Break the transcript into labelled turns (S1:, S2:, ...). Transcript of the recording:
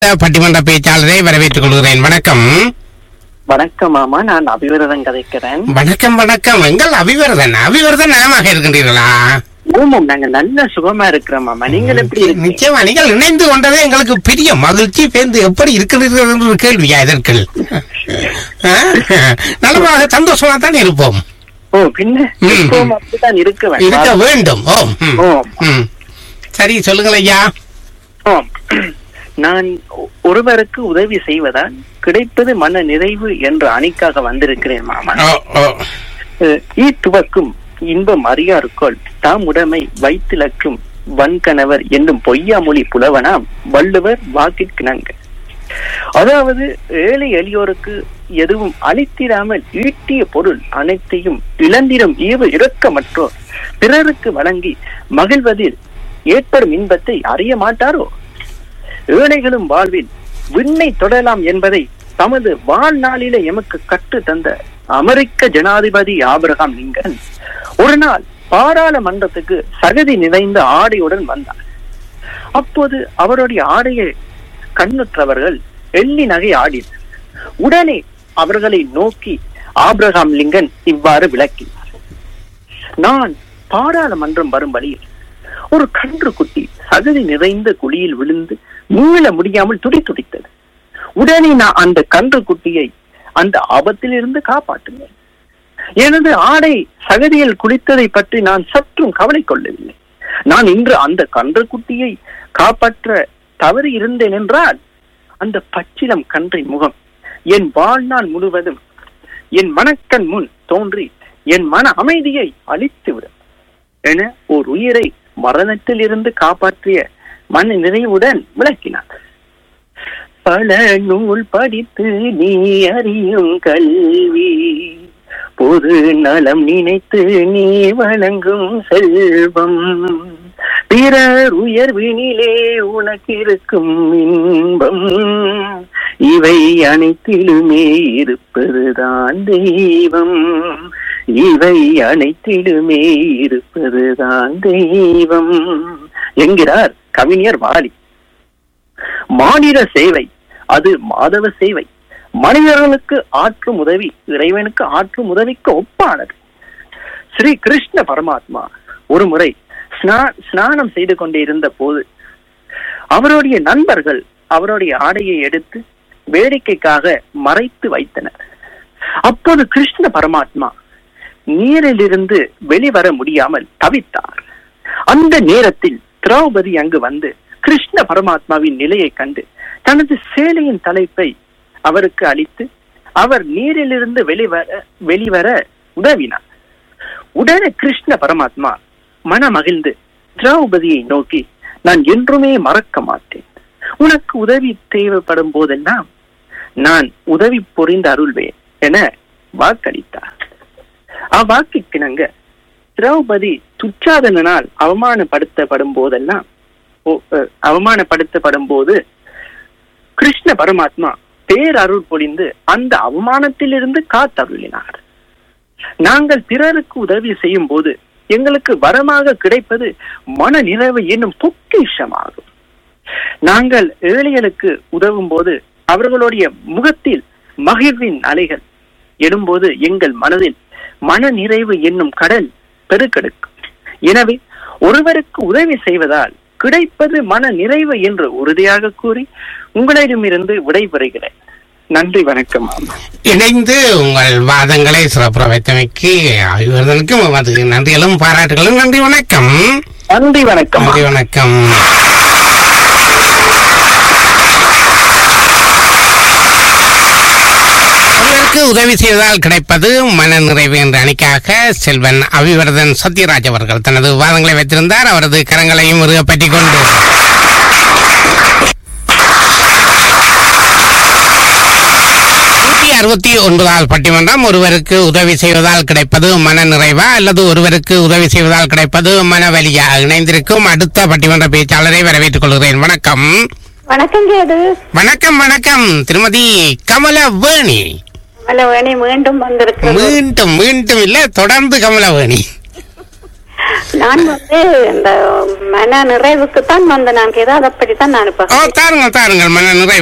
S1: பட்டிமன்ற பேச்சாளரை வரவேற்றுக் கொள்கிறேன் வணக்கம்
S2: வணக்கம் மாமா நான் அபிவிரதம் கதைக்கிறேன்
S1: வணக்கம் வணக்கம் எங்கள் அபிவர்தன் அபிவர்தன் நலமாக இருக்கின்றீர்களா
S2: ஆமாம் நாங்க நல்ல சுகமா இருக்கிறோம் மாமா நீங்கள் எப்படி இருக்கீங்க
S1: நிச்சயமா நீங்கள் இணைந்து கொண்டதே எங்களுக்கு பெரிய மகிழ்ச்சி பேருந்து எப்படி இருக்கிறீர்கள் என்ற ஒரு கேள்வியா இதற்கு ஆ? நலமாக சந்தோஷமா தான் இருப்போம்
S2: ஓ பின்ன
S1: ம்.
S2: எப்பவும் அப்படித்தான் இருக்க
S1: இருக்க
S2: வேண்டாம்
S1: வேண்டும் ஓம் ம்.
S2: ஓ
S1: ம். சரி சொல்லுங்கள் ஐயா
S2: ஆம். நான் ஒ- ஒருவருக்கு உதவி செய்வதால் கிடைப்பது மன நிறைவு என்ற அணிக்காக வந்திருக்கிறேன் மாமா
S1: ஓ ஓ
S2: அஹ், ஈ துவக்கும் இன்பம் அறியாருக்கோள் தாம் உடைமை வைத்திலக்கும் வன்கணவர் என்னும் பொய்யாமொழி புலவனாம் வள்ளுவர் வாக்கிற்கிணங்க அதாவது ஏழை எளியோருக்கு எதுவும் அளித்திராமல் ஈட்டிய பொருள் அனைத்தையும் இழந்திடும் ஈவு இரக்கமற்றோர் பிறருக்கு வழங்கி மகிழ்வதில் ஏற்படும் இன்பத்தை அறிய மாட்டாரோ ஏழைகளும் வாழ்வில் விண்ணை தொடலாம் என்பதை தமது வாழ்நாளிலே எமக்கு கற்று தந்த அமெரிக்க ஜனாதிபதி ஆபிரகாம் லிங்கன் ஒரு நாள் பாராளுமன்றத்துக்கு சகதி நிறைந்த ஆடையுடன் வந்தார் அப்போது அவருடைய ஆடையை கண்ணுற்றவர்கள் எள்ளி நகை ஆடினர் உடனே அவர்களை நோக்கி ஆபிரகாம் லிங்கன் இவ்வாறு விளக்கினார் நான் பாராளுமன்றம் வரும் வழியில் ஒரு கன்று குட்டி சகதி நிறைந்த குழியில் விழுந்து மீள முடியாமல் துடி துடித்தது உடனே நான் அந்த கன்று குட்டியை அந்த ஆபத்திலிருந்து காப்பாற்றினேன் எனது ஆடை சகதியில் குளித்ததை பற்றி நான் சற்றும் கவலை கொள்ளவில்லை நான் இன்று அந்த கன்று குட்டியை காப்பாற்ற தவறி இருந்தேன் என்றால் அந்த பச்சிலம் கன்றின் முகம் என் வாழ்நாள் முழுவதும் என் மனக்கண் முன் தோன்றி என் மன அமைதியை அழித்துவிடும் என ஒரு உயிரை மரணத்தில் இருந்து காப்பாற்றிய மன நிறைவுடன் விளக்கினார் பல நூல் படித்து நீ அறியும் கல்வி பொது நலம் நினைத்து நீ வழங்கும் செல்வம் பிறர் உயர்வினிலே உனக்கு இருக்கும் இன்பம் இவை அனைத்திலுமே இருப்பதுதான் தெய்வம் இவை அனைத்திலுமே இருப்பதுதான் தெய்வம் என்கிறார் கவிஞர் வாலி மாநில சேவை அது மாதவ சேவை மனிதர்களுக்கு ஆற்றும் உதவி இறைவனுக்கு ஆற்றும் உதவிக்கு ஒப்பானது ஸ்ரீ கிருஷ்ண பரமாத்மா ஒரு முறை ஸ்நா- ஸ்நானம் செய்து கொண்டிருந்த போது அவருடைய நண்பர்கள் அவருடைய ஆடையை எடுத்து வேடிக்கைக்காக மறைத்து வைத்தனர் அப்போது கிருஷ்ண பரமாத்மா நீரிலிருந்து வெளிவர முடியாமல் தவித்தார் அந்த நேரத்தில் திரௌபதி அங்கு வந்து கிருஷ்ண பரமாத்மாவின் நிலையை கண்டு தனது சேலையின் தலைப்பை அவருக்கு அளித்து அவர் நீரிலிருந்து வெளிவர வெளிவர உதவினார் உடனே கிருஷ்ண பரமாத்மா மனமகிழ்ந்து திரௌபதியை நோக்கி நான் என்றுமே மறக்க மாட்டேன் உனக்கு உதவி தேவைப்படும் போதெல்லாம் நான் உதவி புரிந்து அருள்வேன் என வாக்களித்தார் அவ்வாக்கிற்கிணங்க திரௌபதி துச்சாதனால் அவமானப்படுத்தப்படும் போதெல்லாம் ஓ- அஹ், அவமானப்படுத்தப்படும் போது கிருஷ்ண பரமாத்மா பேரருள் பொழிந்து அந்த அவமானத்திலிருந்து காத்தருளினார் நாங்கள் பிறருக்கு உதவி செய்யும் போது எங்களுக்கு வரமாக கிடைப்பது மன நிறைவு என்னும் பொக்கிஷமாகும் நாங்கள் ஏழைகளுக்கு உதவும் போது அவர்களுடைய முகத்தில் மகிழ்வின் அலைகள் எழும்போது எங்கள் மனதில் மன நிறைவு என்னும் கடல் பெருக்கெடுக்கும் எனவே ஒருவருக்கு உதவி செய்வதால் கிடைப்பது மன நிறைவு என்று உறுதியாக கூறி உங்களிடமிருந்து விடைபெறுகிறேன் நன்றி வணக்கம் மாமா
S1: இணைந்து உங்கள் வாதங்களை சிறப்புற வைத்தமைக்கு இவர்களுக்கும் அது நன்றிகளும் பாராட்டுகளும் நன்றி வணக்கம்
S2: நன்றி வணக்கம்
S1: நன்றி வணக்கம் ஒருவருக்கு உதவி செய்வதால் கிடைப்பது மன நிறைவு என்ற அணிக்காக செல்வன் அபிவர்தன் சத்யராஜ் அவர்கள் தனது வாதங்களை வைத்திருந்தார் அவரது கரங்களையும் முருக பற்றிக் கொண்டு நூற்றி அறுபத்தி ஒன்பதால் பட்டிமன்றம் ஒருவருக்கு உதவி செய்வதால் கிடைப்பது மன நிறைவா அல்லது ஒருவருக்கு உதவி செய்வதால் கிடைப்பது மனவலியா இணைந்திருக்கும் அடுத்த பட்டிமன்ற பேச்சாளரை வரவேற்றுக் கொள்கிறேன் வணக்கம்
S3: வணக்கம் கேது
S1: வணக்கம் வணக்கம் திருமதி கமலவேணி
S3: வேணி மீண்டும் வந்திருக்கிறது
S1: மீண்டும் மீண்டும் இல்ல தொடர்ந்து கமலவேணி
S3: நான் வந்து இந்த மன நிறைவுக்கு தான் வந்த நான் ஏதாவது அப்படித்தான் நான் இப்ப
S1: ஓ தாருங்கள் தாருங்கள் மன நிறைவு